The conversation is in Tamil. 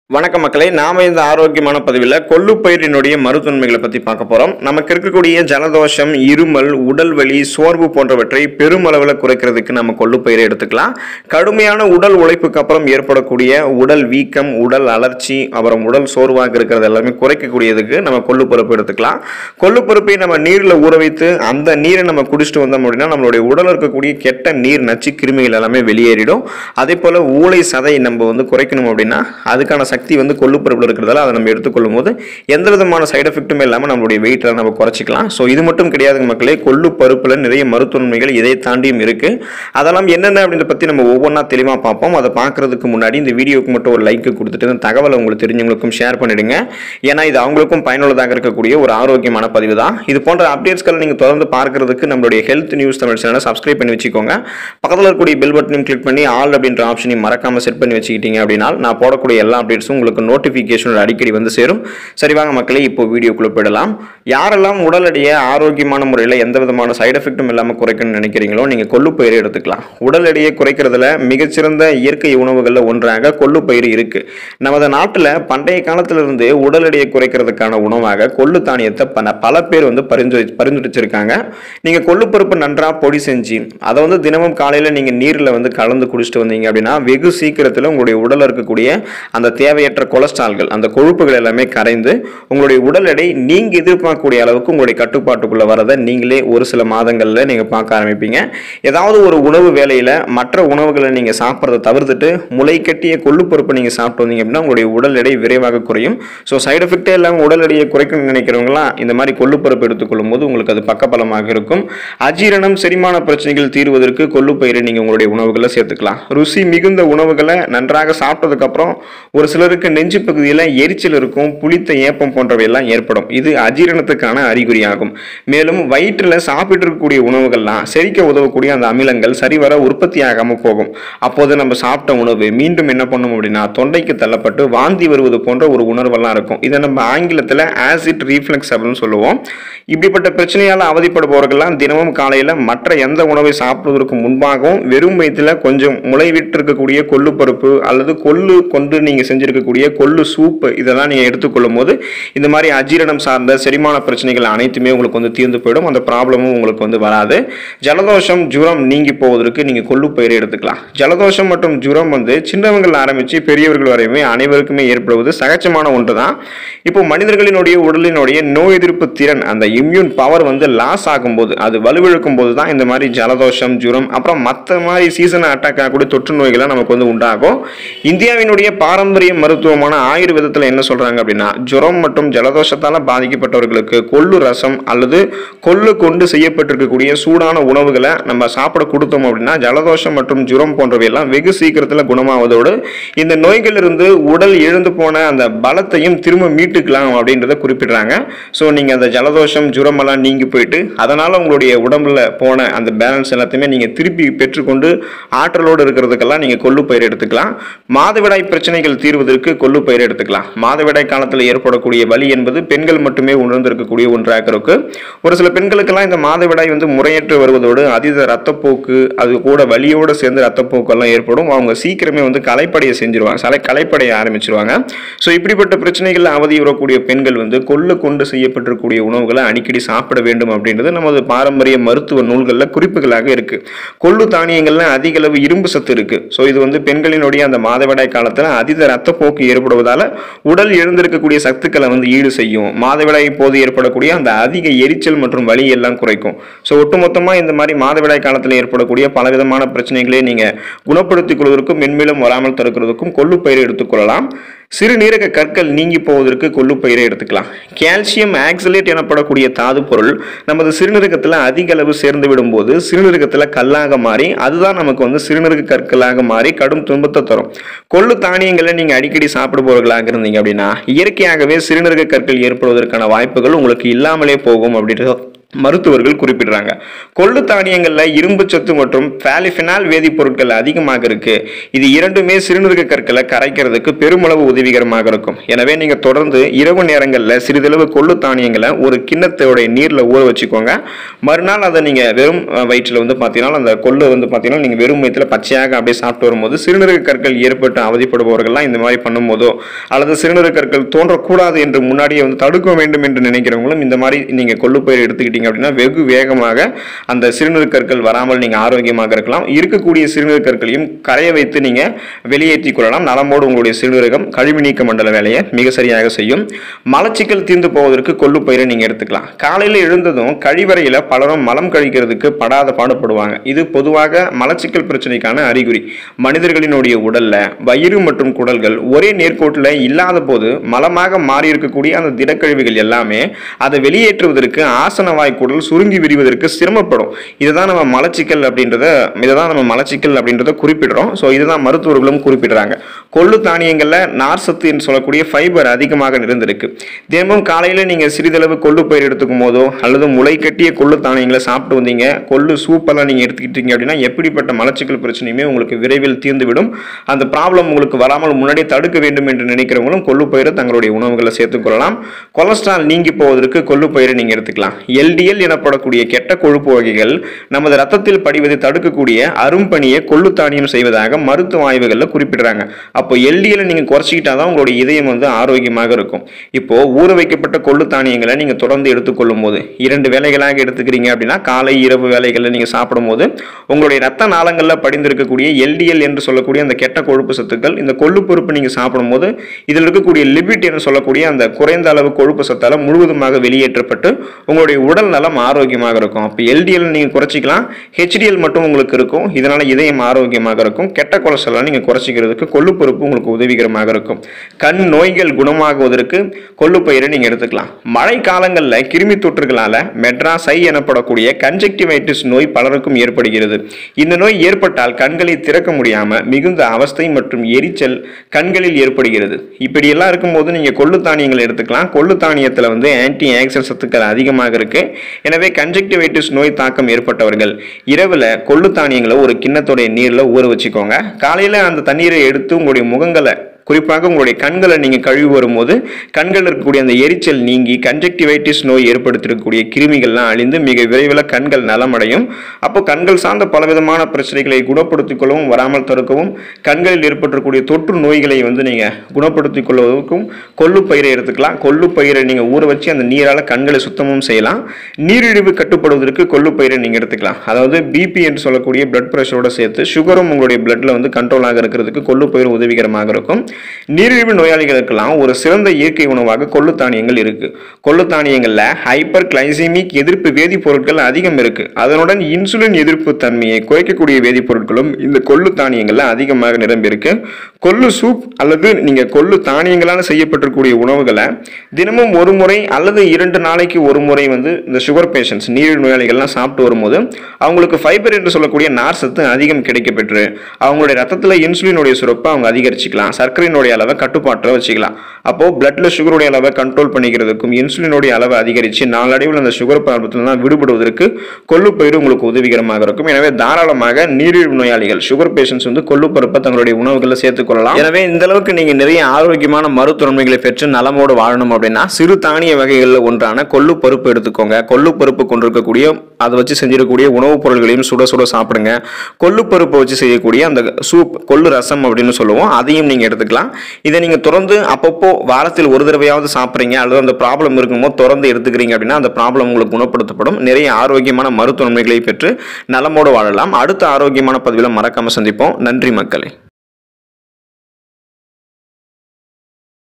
வணக்கம் மக்களே நாம இந்த ஆரோக்கியமான பதிவில் கொள்ளுப்பயிரினுடைய மருத்துவன்மைகளை பற்றி பார்க்க போகிறோம் நமக்கு இருக்கக்கூடிய ஜலதோஷம் இருமல் உடல் வலி சோர்வு போன்றவற்றை பெருமளவில் குறைக்கிறதுக்கு நம்ம கொள்ளுப்பயிரை எடுத்துக்கலாம் கடுமையான உடல் உழைப்புக்கு அப்புறம் ஏற்படக்கூடிய உடல் வீக்கம் உடல் அலர்ச்சி அப்புறம் உடல் சோர்வாக இருக்கிறது எல்லாமே குறைக்கக்கூடியதுக்கு நம்ம கொள்ளுப்பருப்பு எடுத்துக்கலாம் கொள்ளுப்பருப்பை நம்ம நீரில் ஊற வைத்து அந்த நீரை நம்ம குடிச்சிட்டு வந்தோம் அப்படின்னா நம்மளுடைய உடலில் இருக்கக்கூடிய கெட்ட நீர் நச்சு கிருமிகள் எல்லாமே வெளியேறிடும் அதே போல் ஊளை சதை நம்ம வந்து குறைக்கணும் அப்படின்னா அதுக்கான சக்தி வந்து கொள்ளுப்பருப்பில் இருக்கிறதால அதை நம்ம எடுத்துக்கொள்ளும் போது எந்த விதமான சைடு எஃபெக்ட்டுமே இல்லாமல் நம்மளுடைய வெயிட்டில் நம்ம குறைச்சிக்கலாம் ஸோ இது மட்டும் கிடையாதுங்க மக்களே கொள்ளு பருப்பில் நிறைய மருத்துவன்மைகள் இதை தாண்டியும் இருக்குது அதெல்லாம் என்னென்ன அப்படின்றத பற்றி நம்ம ஒவ்வொன்றா தெளிவாக பார்ப்போம் அதை பார்க்குறதுக்கு முன்னாடி இந்த வீடியோக்கு மட்டும் ஒரு லைக் கொடுத்துட்டு இந்த தகவலை உங்களுக்கு தெரிஞ்சவங்களுக்கும் ஷேர் பண்ணிடுங்க ஏன்னா இது அவங்களுக்கும் பயனுள்ளதாக இருக்கக்கூடிய ஒரு ஆரோக்கியமான பதிவு தான் இது போன்ற அப்டேட்ஸ்களை நீங்கள் தொடர்ந்து பார்க்கறதுக்கு நம்மளுடைய ஹெல்த் நியூஸ் தமிழ் சேனலை சப்ஸ்கிரைப் பண்ணி வச்சுக்கோங்க பக்கத்தில் இருக்கக்கூடிய பெல் பட்டனையும் கிளிக் பண்ணி ஆல் அப்படின்ற ஆப்ஷனையும் மறக்காமல் செட் பண்ணி வச்சுக்கிட்டீங்க அப்படின்னா நான் போடக்கூடிய எல்லா அப்டேட்ஸும் உங்களுக்கு நோட்டிஃபிகேஷன் அடிக்கடி வந்து சேரும் சரி வாங்க மக்களே இப்போ வீடியோக்குள்ளே போயிடலாம் யாரெல்லாம் உடல் எடையை ஆரோக்கியமான முறையில் எந்த விதமான சைடு எஃபெக்ட்டும் இல்லாமல் குறைக்கணும்னு நினைக்கிறீங்களோ நீங்கள் கொள்ளுப்பயிரை எடுத்துக்கலாம் உடல் எடையை குறைக்கிறதுல மிகச்சிறந்த இயற்கை உணவுகளில் ஒன்றாக கொள்ளுப்பயிறு இருக்குது நமது நாட்டில் பண்டைய காலத்திலிருந்து உடல் எடையை குறைக்கிறதுக்கான உணவாக கொள்ளு தானியத்தை பல பல பேர் வந்து பரிந்துரை பரிந்துரைச்சிருக்காங்க நீங்கள் கொள்ளுப்பருப்பு நன்றாக பொடி செஞ்சு அதை வந்து தினமும் காலையில் நீங்கள் நீரில் வந்து கலந்து குடிச்சிட்டு வந்தீங்க அப்படின்னா வெகு சீக்கிரத்தில் உங்களுடைய உடலில் இருக்கக்கூடிய அந்த தேவையற்ற கொலஸ்ட்ரால்கள் அந்த கொழுப்புகள் எல்லாமே கரைந்து உங்களுடைய உடல் எடை நீங்கள் எதிர்பார்க்கக்கூடிய அளவுக்கு உங்களுடைய கட்டுப்பாட்டுக்குள்ளே வரதை நீங்களே ஒரு சில மாதங்களில் நீங்கள் பார்க்க ஆரம்பிப்பீங்க ஏதாவது ஒரு உணவு வேலையில் மற்ற உணவுகளை நீங்கள் சாப்பிட்றத தவிர்த்துட்டு முளை கட்டிய கொள்ளுப்பருப்பு நீங்கள் சாப்பிட்டு வந்தீங்க அப்படின்னா உங்களுடைய உடல் எடை விரைவாக குறையும் ஸோ சைடு எஃபெக்டே இல்லாமல் உடல் எடையை குறைக்கணும்னு நினைக்கிறவங்களாம் இந்த மாதிரி கொள்ளுப்பருப்பு எடுத்துக்கொள்ளும் போது உங்களுக்கு அது பக்கபலமாக இருக்கும் அஜீரணம் செரிமான பிரச்சனைகள் தீர்வதற்கு கொள்ளுப்பயிரை நீங்கள் உங்களுடைய உணவுகளை சேர்த்துக்கலாம் ருசி மிகுந்த உணவுகளை நன்றாக சாப்பிட்டதுக்கப்புறம் ஒரு சிலருக்கு நெஞ்சு பகுதியில் எரிச்சல் இருக்கும் புளித்த ஏப்பம் போன்றவை எல்லாம் ஏற்படும் இது அஜீரணத்துக்கான அறிகுறியாகும் மேலும் வயிற்றில் சாப்பிட்டு இருக்கக்கூடிய உணவுகள்லாம் செரிக்க உதவக்கூடிய அந்த அமிலங்கள் சரிவர உற்பத்தி ஆகாமல் போகும் அப்போது நம்ம சாப்பிட்ட உணவு மீண்டும் என்ன பண்ணும் அப்படின்னா தொண்டைக்கு தள்ளப்பட்டு வாந்தி வருவது போன்ற ஒரு உணர்வெல்லாம் இருக்கும் இதை நம்ம ஆங்கிலத்தில் ஆசிட் ரீஃப்ளெக்ஸ் அப்படின்னு சொல்லுவோம் இப்படிப்பட்ட பிரச்சனையால் அவதிப்படுபவர்கள்லாம் தினமும் காலையில் மற்ற எந்த உணவை சாப்பிடுவதற்கு முன்பாகவும் வெறும் வயிற்றில் கொஞ்சம் முளைவிட்டு இருக்கக்கூடிய கொள்ளு பருப்பு அல்லது கொள்ளு கொண்டு நீங்கள் செஞ்சிருக்கக்கூடிய கொள்ளு சூப்பு இதெல்லாம் நீங்கள் எடுத்துக்கொள்ளும் போது இந்த மாதிரி அஜீரணம் சார்ந்த செரிமான பிரச்சனைகள் அனைத்துமே உங்களுக்கு வந்து தீர்ந்து போயிடும் அந்த ப்ராப்ளமும் உங்களுக்கு வந்து வராது ஜலதோஷம் ஜுரம் நீங்கி போவதற்கு நீங்கள் கொள்ளு பயிரை எடுத்துக்கலாம் ஜலதோஷம் மற்றும் ஜுரம் வந்து சின்னவங்கள் ஆரம்பித்து பெரியவர்கள் வரையுமே அனைவருக்குமே ஏற்படுவது சகஜமான ஒன்று தான் இப்போ மனிதர்களினுடைய உடலினுடைய நோய் எதிர்ப்பு திறன் அந்த இம்யூன் பவர் வந்து லாஸ் ஆகும்போது அது வலுவிழக்கும் போது தான் இந்த மாதிரி ஜலதோஷம் ஜுரம் அப்புறம் மற்ற மாதிரி சீசனை அட்டாக் ஆகக்கூடிய தொற்று நோய்கள்லாம் நமக்கு வந்து உண்டாகும் இந்தியாவினுடைய பாரம்பரிய மருத்துவமான ஆயுர்வேதத்தில் என்ன சொல்கிறாங்க அப்படின்னா ஜுரம் மற்றும் ஜலதோஷத்தால் பாதிக்கப்பட்டவர்களுக்கு கொள்ளு ரசம் அல்லது கொள்ளு கொண்டு செய்யப்பட்டிருக்கக்கூடிய சூடான உணவுகளை நம்ம சாப்பிட கொடுத்தோம் அப்படின்னா ஜலதோஷம் மற்றும் ஜுரம் போன்றவையெல்லாம் வெகு சீக்கிரத்தில் குணமாவதோடு இந்த நோய்களிலிருந்து உடல் இழந்து போன அந்த பலத்தையும் திரும்ப மீட்டுக்கலாம் அப்படின்றத குறிப்பிடுறாங்க ஸோ நீங்கள் அந்த ஜலதோஷம் ஜுரமெல்லாம் நீங்கி போயிட்டு அதனால் உங்களுடைய உடம்புல போன அந்த பேலன்ஸ் எல்லாத்தையுமே நீங்கள் திருப்பி பெற்றுக்கொண்டு ஆற்றலோடு இருக்கிறதுக்கெல்லாம் நீங்கள் கொள்ளு பயிர் எடுத்துக்கலாம் மாதவிடாய் பிரச்சனைகள் தீர்வதற்கு கொள்ளு பயிர் எடுத்துக்கலாம் மாதவிடாய் காலத்தில் ஏற்படக்கூடிய வலி என்பது பெண்கள் மட்டுமே உணர்ந்திருக்கக்கூடிய ஒன்றாக இருக்கு ஒரு சில பெண்களுக்கெல்லாம் இந்த மாதவிடாய் வந்து முறையற்று வருவதோடு அதீத ரத்தப்போக்கு அது கூட வலியோடு சேர்ந்து ரத்தப்போக்கு எல்லாம் ஏற்படும் அவங்க சீக்கிரமே வந்து கலைப்படையை செஞ்சிருவாங்க சில கலைப்படைய ஆரம்பிச்சிருவாங்க ஸோ இப்படிப்பட்ட பிரச்சனைகள் அவதியுறக்கூடிய பெண்கள் வந்து கொள்ளு கொண்டு செய்யப்பட்டிருக்கக்கூடிய உணவுகளை அடிக்கடி சாப்பிட வேண்டும் அப்படின்றது நமது பாரம்பரிய மருத்துவ நூல்களில் குறிப்புகளாக இருக்கு கொள்ளு தானியங்கள்ல அதிக அளவு இரும்பு சத்து இருக்கு ஸோ இது வந்து பெண்களினுடைய அந்த மாதவிடாய் காலத்தில் அதீத ரத்தப்போக்கு ஏற்படுவதால உடல் எழுந்திருக்கக்கூடிய சத்துக்களை வந்து ஈடு செய்யும் மாதவிடாய் போது ஏற்படக்கூடிய அந்த அதிக எரிச்சல் மற்றும் வலி எல்லாம் குறைக்கும் ஸோ ஒட்டுமொத்தமாக இந்த மாதிரி மாதவிடாய் காலத்தில் ஏற்படக்கூடிய பலவிதமான பிரச்சனைகளை நீங்கள் குணப்படுத்திக் கொள்வதற்கும் மென்மேலும் வராமல் தடுக்கிறதுக்கும் கொள்ளு பயிரை எடுத்துக்கொள்ளலாம் சிறுநீரக கற்கள் நீங்கி போவதற்கு கொள்ளு பயிரை எடுத்துக்கலாம் கால்சியம் ஆக்சலேட் எனப்படக்கூடிய தாது பொருள் நமது சிறுநீரகத்தில் அதிக அளவு சேர்ந்து விடும்போது சிறுநீரகத்தில் கல்லாக மாறி அதுதான் நமக்கு வந்து சிறுநீரக கற்களாக மாறி கடும் துன்பத்தை தரும் கொள்ளு தானியங்களை நீங்கள் அடிக்கடி சாப்பிடுபவர்களாக இருந்தீங்க அப்படின்னா இயற்கையாகவே சிறுநீரக கற்கள் ஏற்படுவதற்கான வாய்ப்புகள் உங்களுக்கு இல்லாமலே போகும் அப்படின்றது மருத்துவர்கள் குறிப்பிடுறாங்க கொள்ளு தானியங்கள்ல இரும்பு சத்து மற்றும் பாலிஃபினால் வேதிப்பொருட்கள் அதிகமாக இருக்கு இது இரண்டுமே சிறுநீரக கற்களை கரைக்கிறதுக்கு பெருமளவு உதவிகரமாக இருக்கும் எனவே நீங்க தொடர்ந்து இரவு நேரங்களில் சிறிதளவு கொள்ளு தானியங்களை ஒரு கிண்ணத்தோட நீர்ல ஊற வச்சுக்கோங்க மறுநாள் அதை நீங்க வெறும் அஹ், வயிற்றுல வந்து பார்த்தீங்கன்னா அந்த கொள்ளு வந்து பார்த்தீங்கன்னா நீங்க வெறும் வயிற்றுல பச்சையாக அப்படியே சாப்பிட்டு வரும்போது சிறுநீரக கற்கள் ஏற்பட்டு அவதிப்படுபவர்கள்லாம் இந்த மாதிரி பண்ணும்போதோ அல்லது சிறுநீரக கற்கள் தோன்றக்கூடாது என்று முன்னாடியே வந்து தடுக்க வேண்டும் என்று நினைக்கிறவங்களும் இந்த மாதிரி நீங்க கொள்ளு பயிர் எடுத்துக்கிட்டீங்க அப்படின்னா வெகு வேகமாக அந்த சிறுநீரக கற்கள் வராமல் நீங்க ஆரோக்கியமாக இருக்கலாம் இருக்கக்கூடிய சிறுநீரக கற்களையும் கரைய வைத்து நீங்க வெளியேற்றிக் கொள்ளலாம் நலமோடு உங்களுடைய சிறுநீரகம் கழிவு நீக்க மண்டல வேலையை மிக சரியாக செய்யும் மலச்சிக்கல் தீர்ந்து போவதற்கு கொள்ளு பயிரை நீங்க எடுத்துக்கலாம் காலையில் எழுந்ததும் கழிவறையில பலரும் மலம் கழிக்கிறதுக்கு படாத பாடுபடுவாங்க இது பொதுவாக மலச்சிக்கல் பிரச்சனைக்கான அறிகுறி மனிதர்களினுடைய உடல்ல வயிறு மற்றும் குடல்கள் ஒரே நேர்கோட்டில் இல்லாத போது மலமாக மாறி இருக்கக்கூடிய அந்த திடக்கழிவுகள் எல்லாமே அதை வெளியேற்றுவதற்கு ஆசனவாய் குடல் சுருங்கி விரிவதற்கு சிரமப்படும் இதுதான் நம்ம மலச்சிக்கல் அப்படின்றத இதுதான் நம்ம மலச்சிக்கல் அப்படின்றத குறிப்பிடுறோம் ஸோ இதுதான் மருத்துவர்களும் குறிப்பிடுறாங்க கொள்ளு தானியங்கள்ல நார் சத்து என்று சொல்லக்கூடிய ஃபைபர் அதிகமாக நிறைந்திருக்கு தினமும் காலையில நீங்க சிறிதளவு கொள்ளு பயிர் எடுத்துக்கும் போதோ அல்லது முளை கட்டிய கொள்ளு தானியங்களை சாப்பிட்டு வந்தீங்க கொள்ளு சூப்பெல்லாம் நீங்க எடுத்துக்கிட்டீங்க அப்படின்னா எப்படிப்பட்ட மலச்சிக்கல் பிரச்சனையுமே உங்களுக்கு விரைவில் தீர்ந்துவிடும் அந்த ப்ராப்ளம் உங்களுக்கு வராமல் முன்னாடியே தடுக்க வேண்டும் என்று நினைக்கிறவங்களும் கொள்ளு பயிரை தங்களுடைய உணவுகளை சேர்த்துக் கொள்ளலாம் கொலஸ்ட்ரால் நீங்கி போவதற்கு கொள்ளு பயிரை நீங்க எடுத்துக்கலாம் எல்டிஎல் எனப்படக்கூடிய கெட்ட கொழுப்பு வகைகள் நமது ரத்தத்தில் படிவதை தடுக்கக்கூடிய அரும்பணியை கொள்ளு தானியம் செய்வதாக மருத்துவ ஆய்வுகளில் குறிப்பிடுறாங்க அப்போ எல்டிஎல் நீங்க குறைச்சிக்கிட்டா தான் உங்களுடைய இதயம் வந்து ஆரோக்கியமாக இருக்கும் இப்போ ஊற வைக்கப்பட்ட கொள்ளு தானியங்களை நீங்க தொடர்ந்து எடுத்துக்கொள்ளும் போது இரண்டு வேலைகளாக எடுத்துக்கிறீங்க அப்படின்னா காலை இரவு வேலைகளில் நீங்க சாப்பிடும்போது உங்களுடைய ரத்த நாளங்களில் படிந்திருக்கக்கூடிய எல்டிஎல் என்று சொல்லக்கூடிய அந்த கெட்ட கொழுப்பு சத்துக்கள் இந்த கொள்ளு பொறுப்பு நீங்க சாப்பிடும்போது இதில் இருக்கக்கூடிய லிபிட் என்று சொல்லக்கூடிய அந்த குறைந்த அளவு கொழுப்பு சத்தால முழுவதுமாக வெளியேற்றப்பட்டு உங்களுடைய உடல் நலம் ஆரோக்கியமாக இருக்கும் அப்போ எல்டிஎல் நீங்க குறைச்சிக்கலாம் ஹெச்டிஎல் மட்டும் உங்களுக்கு இருக்கும் இதனால இதயம் ஆரோக்கியமாக இருக்கும் கெட்ட கொலஸ்ட்ரால் நீங்க குறைச்சிக்கிறதுக்கு கொள்ளு பொறுப்பு உங்களுக்கு உதவிகரமாக இருக்கும் கண் நோய்கள் குணமாகுவதற்கு கொள்ளு பயிரை நீங்க எடுத்துக்கலாம் மழை காலங்களில் கிருமி தொற்றுகளால மெட்ராஸ் ஐ எனப்படக்கூடிய கன்ஜெக்டிவைட்டிஸ் நோய் பலருக்கும் ஏற்படுகிறது இந்த நோய் ஏற்பட்டால் கண்களை திறக்க முடியாம மிகுந்த அவஸ்தை மற்றும் எரிச்சல் கண்களில் ஏற்படுகிறது இப்படியெல்லாம் இருக்கும்போது நீங்க கொள்ளு தானியங்களை எடுத்துக்கலாம் கொள்ளு தானியத்தில் வந்து ஆன்டி ஆக்சன் சத்துக்கள் அதிகமாக இருக்கு எனவே கன்ஜெக்டிவைட்டிஸ் நோய் தாக்கம் ஏற்பட்டவர்கள் இரவுல கொள்ளு தானியங்களை ஒரு கிண்ணத்தோடைய நீர்ல ஊற வச்சுக்கோங்க காலையில அந்த தண்ணீரை எடுத்து உங்களுடைய முகங்களை குறிப்பாக உங்களுடைய கண்களை நீங்கள் கழுவி வரும்போது கண்களில் இருக்கக்கூடிய அந்த எரிச்சல் நீங்கி கன்ஜெக்டிவைட்டிஸ் நோய் ஏற்படுத்திருக்கக்கூடிய கிருமிகள்லாம் அழிந்து மிக விரைவில் கண்கள் நலமடையும் அப்போ கண்கள் சார்ந்த பலவிதமான பிரச்சனைகளை குணப்படுத்திக் கொள்ளவும் வராமல் தடுக்கவும் கண்களில் ஏற்பட்டிருக்கக்கூடிய தொற்று நோய்களை வந்து நீங்கள் குணப்படுத்திக் கொள்வதற்கும் கொள்ளு பயிரை எடுத்துக்கலாம் கொள்ளு பயிரை நீங்கள் ஊற வச்சு அந்த நீரால் கண்களை சுத்தமும் செய்யலாம் நீரிழிவு கட்டுப்படுவதற்கு கொள்ளு பயிரை நீங்கள் எடுத்துக்கலாம் அதாவது பிபி என்று சொல்லக்கூடிய பிளட் ப்ரெஷரோட சேர்த்து சுகரும் உங்களுடைய பிளட்ல வந்து கண்ட்ரோலாக இருக்கிறதுக்கு கொள்ளு பயிர் உதவிகரமாக இருக்கும் நீரிழிவு நோயாளிகளுக்கெல்லாம் ஒரு சிறந்த இயற்கை உணவாக கொள்ளு தானியங்கள் இருக்கு கொள்ளு தானியங்கள்ல ஹைப்பர் கிளைசிமிக் எதிர்ப்பு வேதிப்பொருட்கள் அதிகம் இருக்கு அதனுடன் இன்சுலின் எதிர்ப்பு தன்மையை குறைக்கக்கூடிய வேதிப்பொருட்களும் இந்த கொள்ளு தானியங்கள்ல அதிகமாக நிரம்பி இருக்கு கொள்ளு சூப் அல்லது நீங்க கொள்ளு தானியங்களால் செய்யப்பட்டிருக்கக்கூடிய உணவுகளை தினமும் ஒரு முறை அல்லது இரண்டு நாளைக்கு ஒரு முறை வந்து இந்த சுகர் பேஷண்ட்ஸ் நீரிழிவு நோயாளிகள்லாம் சாப்பிட்டு வரும்போது அவங்களுக்கு ஃபைபர் என்று சொல்லக்கூடிய நார் சத்து அதிகம் கிடைக்கப்பெற்று அவங்களுடைய ரத்தத்தில் இன்சுலினுடைய சுரப்பை அவங்க அதிகரிச்சுக்கலாம் சர்க்கரையினுடைய அளவை கட்டுப்பாட்டில் வச்சுக்கலாம் அப்போ பிளட்ல சுகருடைய அளவை கண்ட்ரோல் பண்ணிக்கிறதுக்கும் இன்சுலினுடைய அளவை அதிகரித்து நாளடைவில் அந்த சுகர் ப்ராப்ளத்திலாம் விடுபடுவதற்கு கொள்ளு பயிர் உங்களுக்கு உதவிகரமாக இருக்கும் எனவே தாராளமாக நீரிழிவு நோயாளிகள் சுகர் பேஷண்ட்ஸ் வந்து கொள்ளு பருப்பை தங்களுடைய உணவுகளில் சேர்த்துக்கொள்ளலாம் எனவே இந்த அளவுக்கு நீங்க நிறைய ஆரோக்கியமான மருத்துவன்மைகளை பெற்று நலமோடு வாழணும் அப்படின்னா சிறு தானிய வகைகளில் ஒன்றான கொள்ளு பருப்பு எடுத்துக்கோங்க கொள்ளு பருப்பு கொண்டிருக்கக்கூடிய அதை வச்சு செஞ்சிடக்கூடிய உணவுப் பொருள்களையும் சுட சுட சாப்பிடுங்க கொள்ளு பருப்பை வச்சு செய்யக்கூடிய அந்த சூப் கொள்ளு ரசம் அப்படின்னு சொல்லுவோம் அதையும் நீங்க எடுத்துக்கலாம் இதை நீங்க தொடர்ந்து அப்பப்போ வாரத்தில் ஒரு தடவையாவது சாப்பிட்றீங்க அல்லது அந்த ப்ராப்ளம் இருக்கும்போது தொடர்ந்து எடுத்துக்கிறீங்க அப்படின்னா அந்த ப்ராப்ளம் உங்களுக்கு குணப்படுத்தப்படும் நிறைய ஆரோக்கியமான மருத்துவ நன்மைகளை பெற்று நலமோடு வாழலாம் அடுத்த ஆரோக்கியமான பதிவில் மறக்காம சந்திப்போம் நன்றி மக்களே